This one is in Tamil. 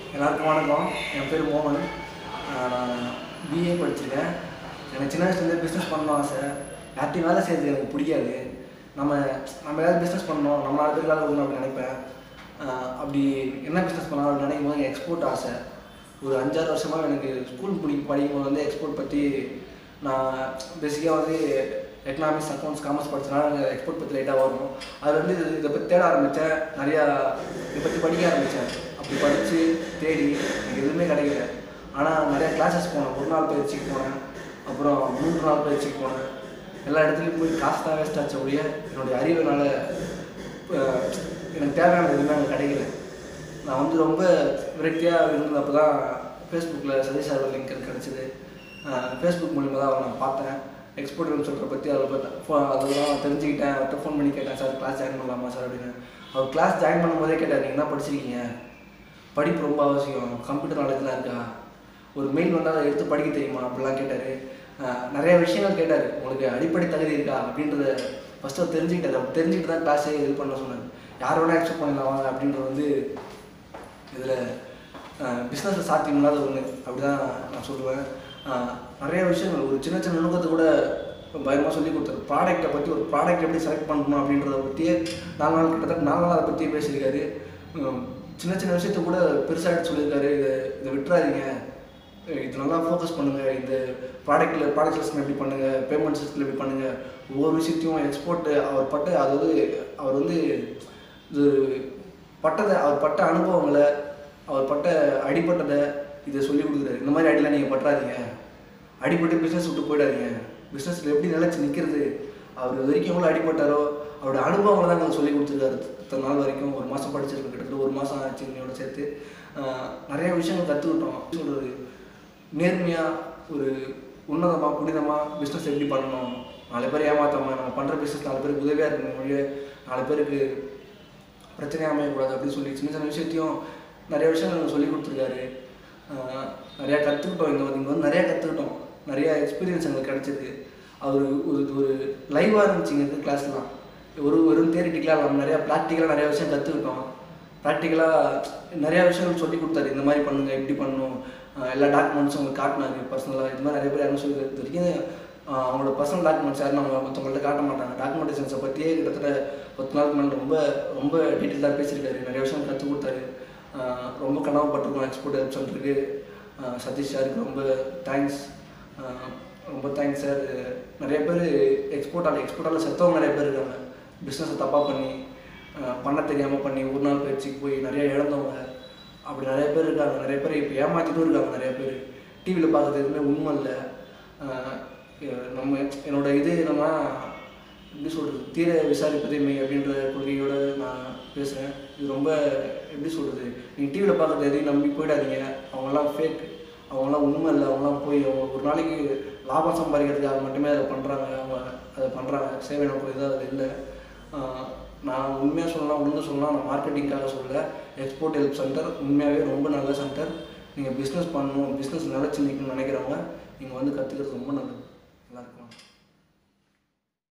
எல்லாருக்கும் வணக்கம் என் பேர் மோகன் ஆஹ் நான் பிஏ படிச்சிருக்கேன் எனக்கு சின்ன வயசுலேருந்தே பிஸ்னஸ் பண்ணணும் ஆசை யார்ட்டையும் வேலை செய்யறது எனக்கு பிடிக்காது நம்ம நம்ம ஏதாவது பிஸ்னஸ் பண்ணணும் நம்ம நாலு பேர் வேலை கொடுக்கணும் அப்படின்னு நினைப்பேன் ஆஹ் அப்படி என்ன பிஸ்னஸ் பண்ணலாம் அப்படின்னு நினைக்கும் போது எக்ஸ்போர்ட் ஆசை ஒரு அஞ்சாறு வருஷமாக எனக்கு ஸ்கூல் படி படிக்கும் போது வந்து எக்ஸ்போர்ட் பற்றி நான் பேசிக்காக வந்து எக்கனாமிக்ஸ் அக்கௌண்ட்ஸ் காமர்ஸ் படிச்சனால எனக்கு எக்ஸ்போர்ட் பற்றி லைட்டாக வரும் அதில் வந்து இது இதை பற்றி தேட ஆரம்பித்தேன் நிறையா இதை பற்றி படிக்க ஆரம்பித்தேன் அப்படி படித்து தேடி எனக்கு எதுவுமே கிடைக்கல ஆனால் நிறையா கிளாஸஸ் போனேன் ஒரு நாள் பயிற்சிக்கு போனேன் அப்புறம் மூன்று நாள் பயிற்சிக்கு போனேன் எல்லா இடத்துலையும் போய் காசு தான் வேஸ்ட் ஆச்ச ஒழிய என்னுடைய அறிவுனால அஹ், எனக்கு தேவையானது எதுவுமே அங்கே கிடைக்கல நான் வந்து ரொம்ப விரக்தியாக இருந்தப்போ தான் ஃபேஸ்புக்கில் சதீஷ் சார் லிங்க் கிடச்சிது ஃபேஸ்புக் மூலிமா தான் அவரை நான் பார்த்தேன் எக்ஸ்போர்ட் வெப்சைட்டை பற்றி அதில் பார்த்தேன் ஃபோ அதெல்லாம் தெரிஞ்சுக்கிட்டேன் அவர்கிட்ட ஃபோன் பண்ணி கேட்டேன் சார் கிளாஸ் ஜாயின் பண்ணலாமா சார் அப்படின்னு அவர் கிளாஸ் ஜாயின் பண்ணும்போதே கேட்டார் நீங்கள் என்ன படிச்சிருக்கீங்க படிப்பு ரொம்ப அவசியம் கம்ப்யூட்டர் நாலேஜ்லாம் இருக்கா ஒரு மெயில் வந்தால் அதை எடுத்து படிக்க தெரியுமா அப்படிலாம் கேட்டார் நிறைய விஷயங்கள் கேட்டார் உங்களுக்கு அடிப்படை தகுதி இருக்கா அப்படின்றத ஃபஸ்ட்டு அவர் தெரிஞ்சுக்கிட்டார் அவர் தெரிஞ்சுக்கிட்டு தான் கிளாஸே இது பண்ண சொன்னார் யார் வேணால் அக்செப்ட் பண்ணலாம் வாங்க அப்படின்றது வந்து இதில் பிஸ்னஸ் சாத்தியம் இல்லாத ஒன்று அப்படி தான் நான் சொல்லுவேன் அஹ், நிறைய விஷயங்கள் ஒரு சின்ன சின்ன நுணுக்கத்தை கூட பயமாக சொல்லி கொடுத்தாரு ப்ராடக்ட்டை பற்றி ஒரு ப்ராடக்ட் எப்படி செலக்ட் பண்ணணும் அப்படின்றத பற்றியே நாலு நாள் கிட்டத்தட்ட நாலு நாள் அதை பற்றியே பேசியிருக்காரு உம், சின்ன சின்ன விஷயத்த கூட பெருசாக எடுத்து சொல்லியிருக்காரு இதை இதை விட்டுறாதீங்க இது நல்லா ஃபோக்கஸ் பண்ணுங்கள் இந்த ப்ராடக்ட்டில் ப்ராடக்ட் சிஸ்டம் எப்படி பண்ணுங்கள் பேமெண்ட் சிஸ்டத்தில் எப்படி பண்ணுங்கள் ஒவ்வொரு விஷயத்தையும் எக்ஸ்போர்ட்டு அவர் பட்ட அதாவது அவர் வந்து இது பட்டதை அவர் பட்ட அனுபவங்களை அவர் பட்ட அடிப்பட்டதை இதை சொல்லி கொடுக்குறாரு இந்த மாதிரி அடிலாம் நீங்கள் பற்றாதீங்க அடிப்பட்டு பிஸ்னஸ் விட்டு போயிடாதீங்க பிஸ்னஸில் எப்படி நிலைச்சு நிற்கிறது அவர் இது வரைக்கும் எவ்வளோ அடிபட்டாரோ அவரோட அனுபவங்களை தான் எனக்கு சொல்லி கொடுத்துருக்காரு இத்தனை நாள் வரைக்கும் ஒரு மாதம் படிச்சிருக்கேன் கிட்டத்தட்ட ஒரு மாதம் ஆச்சு என்னோட சேர்த்து ஆஹ் நிறைய விஷயங்கள் கற்றுக்கிட்டோம் சொல்கிறது நேர்மையாக ஒரு உன்னதமாக புனிதமாக பிஸ்னஸ் எப்படி பண்ணணும் நாலு பேர் ஏமாத்தாம நம்ம பண்ணுற பிஸ்னஸ் நாலு பேருக்கு உதவியாக இருக்கணும் மொழியே நாலு பேருக்கு பிரச்சனையாக அமையக்கூடாது அப்படின்னு சொல்லி சின்ன சின்ன விஷயத்தையும் நிறைய விஷயங்கள் எனக்கு சொல்லி கொடுத்துருக்காரு ஆஹ் நிறையா கற்றுக்கிட்டோம் இங்கே வந்து இங்கே வந்து நிறையா கற்றுக்கிட்டோம் நிறையா எக்ஸ்பீரியன்ஸ் எங்களுக்கு கிடச்சிது அவர் ஒரு ஒரு லைவாக இருந்துச்சு இங்கே கிளாஸ்லாம் ஒரு வெறும் தியரிட்டிக்கலாக இல்லாமல் நிறையா ப்ராக்டிக்கலாக நிறைய விஷயம் கற்றுக்கிட்டோம் ப்ராக்டிக்கலாக நிறையா விஷயங்கள் சொல்லி கொடுத்தாரு இந்த மாதிரி பண்ணுங்க இப்படி பண்ணணும் ஆஹ் எல்லா டாக்குமெண்ட்ஸும் உங்களுக்கு காட்டினாரு பர்சனலாக இது மாதிரி நிறைய பேர் யாரும் சொல்லி இது வரைக்கும் ஆஹ் அவங்களோட பர்சனல் டாக்குமெண்ட்ஸ் யாரும் நம்ம மற்றவங்கள்ட்ட காட்ட மாட்டாங்க டாக்குமெண்டேஷன்ஸை பற்றியே கிட்டத்தட்ட பத்து நாளுக்கு மேலே ரொம்ப ரொம்ப டீட்டெயிலாக பேசியிருக்காரு நிறைய விஷயம் கற்றுக் கொடுத்தாரு ஆஹ் ரொம்ப கனவுப்பட்டிருக்கோம் எக்ஸ்போர்ட் ஹெல்ப் சென்டருக்கு சதீஷ் சாருக்கு ரொம்ப தேங்க்ஸ் ரொம்ப தேங்க்ஸ் சார் நிறைய பேர் எக்ஸ்போர்ட்டால் எக்ஸ்போர்ட்டால் செத்தவங்க நிறைய பேர் இருக்காங்க பிஸ்னஸை தப்பாக பண்ணி ஆஹ் பண்ண தெரியாமல் பண்ணி ஒரு நாள் பயிற்சிக்கு போய் நிறைய இழந்தவங்க அப்படி நிறைய பேர் இருக்காங்க நிறைய பேர் இப்போ ஏமாற்றிட்டும் இருக்காங்க நிறைய பேர் டிவியில் பார்க்குறது எதுவுமே உண்மை இல்லை ஆஹ் எ- நம்ம என்னோட இது என்னன்னா எப்படி சொல்கிறது தீர விசாரிப்பதே மெய் அப்படின்ற கொள்கையோட நான் பேசுகிறேன் இது ரொம்ப எப்படி சொல்கிறது நீங்கள் டிவியில் பார்க்குறது எதையும் நம்பி போயிடாதீங்க அவங்கெல்லாம் ஃபேக் அவங்களாம் உண்மை இல்லை அவங்களாம் போய் அவங்க ஒரு நாளைக்கு லாபம் சம்பாதிக்கிறதுக்காக மட்டுமே அதை பண்ணுறாங்க அவங்க அதை பண்ணுறாங்க சேவை நோக்கம் இது அதில் இல்லை ஆஹ் நான் உண்மையாக சொல்லலாம் உண்மை சொல்லலாம் நான் மார்க்கெட்டிங்காக சொல்லல எக்ஸ்போர்ட் ஹெல்ப் சென்டர் உண்மையாகவே ரொம்ப நல்ல சென்டர் நீங்கள் பிஸ்னஸ் பண்ணணும் பிஸ்னஸ் நிலச்சி நிற்கணும்னு நினைக்கிறவங்க நீங்கள் வந்து கற்றுக்கிறது ரொம்ப நல்லது நல்லா இருக்கும்